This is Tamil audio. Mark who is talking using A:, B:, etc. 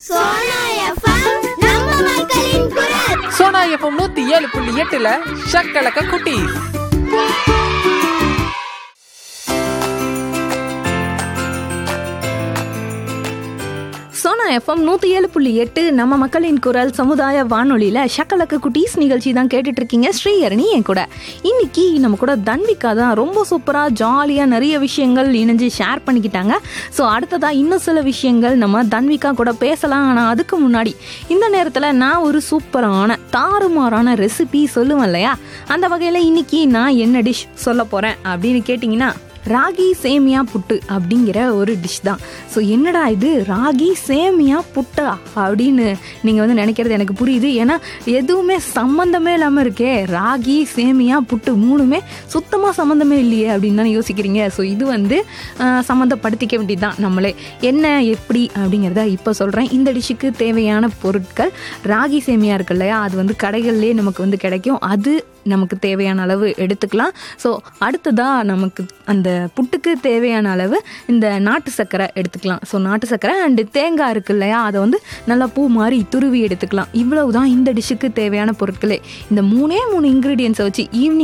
A: சோனா எஃப்எம் நம்ம மக்களின் குரல்
B: சோனா எஃப்எம் நூத்தி ஏழு புள்ளி எட்டுல ஷக்கலக்க குட்டி
C: சோனா எஃப்எம் நூற்றி ஏழு புள்ளி எட்டு நம்ம மக்களின் குரல் சமுதாய வானொலியில் ஷக்கலக்க குட்டீஸ் நிகழ்ச்சி தான் கேட்டுட்டு இருக்கீங்க ஸ்ரீஹரணி என் கூட இன்னைக்கு நம்ம கூட தன்விகா தான் ரொம்ப சூப்பராக ஜாலியாக நிறைய விஷயங்கள் இணைஞ்சு ஷேர் பண்ணிக்கிட்டாங்க ஸோ அடுத்ததாக இன்னும் சில விஷயங்கள் நம்ம தன்விகா கூட பேசலாம் ஆனால் அதுக்கு முன்னாடி இந்த நேரத்தில் நான் ஒரு சூப்பரான தாறுமாறான ரெசிபி சொல்லுவேன் இல்லையா அந்த வகையில் இன்னைக்கு நான் என்ன டிஷ் சொல்ல போகிறேன் அப்படின்னு கேட்டிங்கன்னா ராகி சேமியா புட்டு அப்படிங்கிற ஒரு டிஷ் தான் ஸோ என்னடா இது ராகி சேமியா புட்டா அப்படின்னு நீங்கள் வந்து நினைக்கிறது எனக்கு புரியுது ஏன்னா எதுவுமே சம்மந்தமே இல்லாமல் இருக்கே ராகி சேமியா புட்டு மூணுமே சுத்தமாக சம்மந்தமே இல்லையே அப்படின்னு தானே யோசிக்கிறீங்க ஸோ இது வந்து ஆஹ், சம்மந்தப்படுத்திக்க வேண்டியது தான் நம்மளே என்ன எப்படி அப்படிங்கிறத இப்போ சொல்கிறேன் இந்த டிஷ்ஷுக்கு தேவையான பொருட்கள் ராகி சேமியா இருக்கு இல்லையா அது வந்து கடைகள்லேயே நமக்கு வந்து கிடைக்கும் அது நமக்கு தேவையான அளவு எடுத்துக்கலாம் ஸோ அடுத்ததாக நமக்கு அந்த புட்டுக்கு தேவையான அளவு இந்த நாட்டு சர்க்கரை எடுத்துக்கலாம் ஸோ நாட்டு சர்க்கரை அண்டு தேங்காய் இருக்கு இல்லையா அதை வந்து நல்லா பூ மாதிரி துருவி எடுத்துக்கலாம் இவ்வளவு தான் இந்த டிஷ்ஷுக்கு தேவையான பொருட்களே இந்த மூணே மூணு இன்க்ரீடியன்ஸை வச்சு ஈவினிங்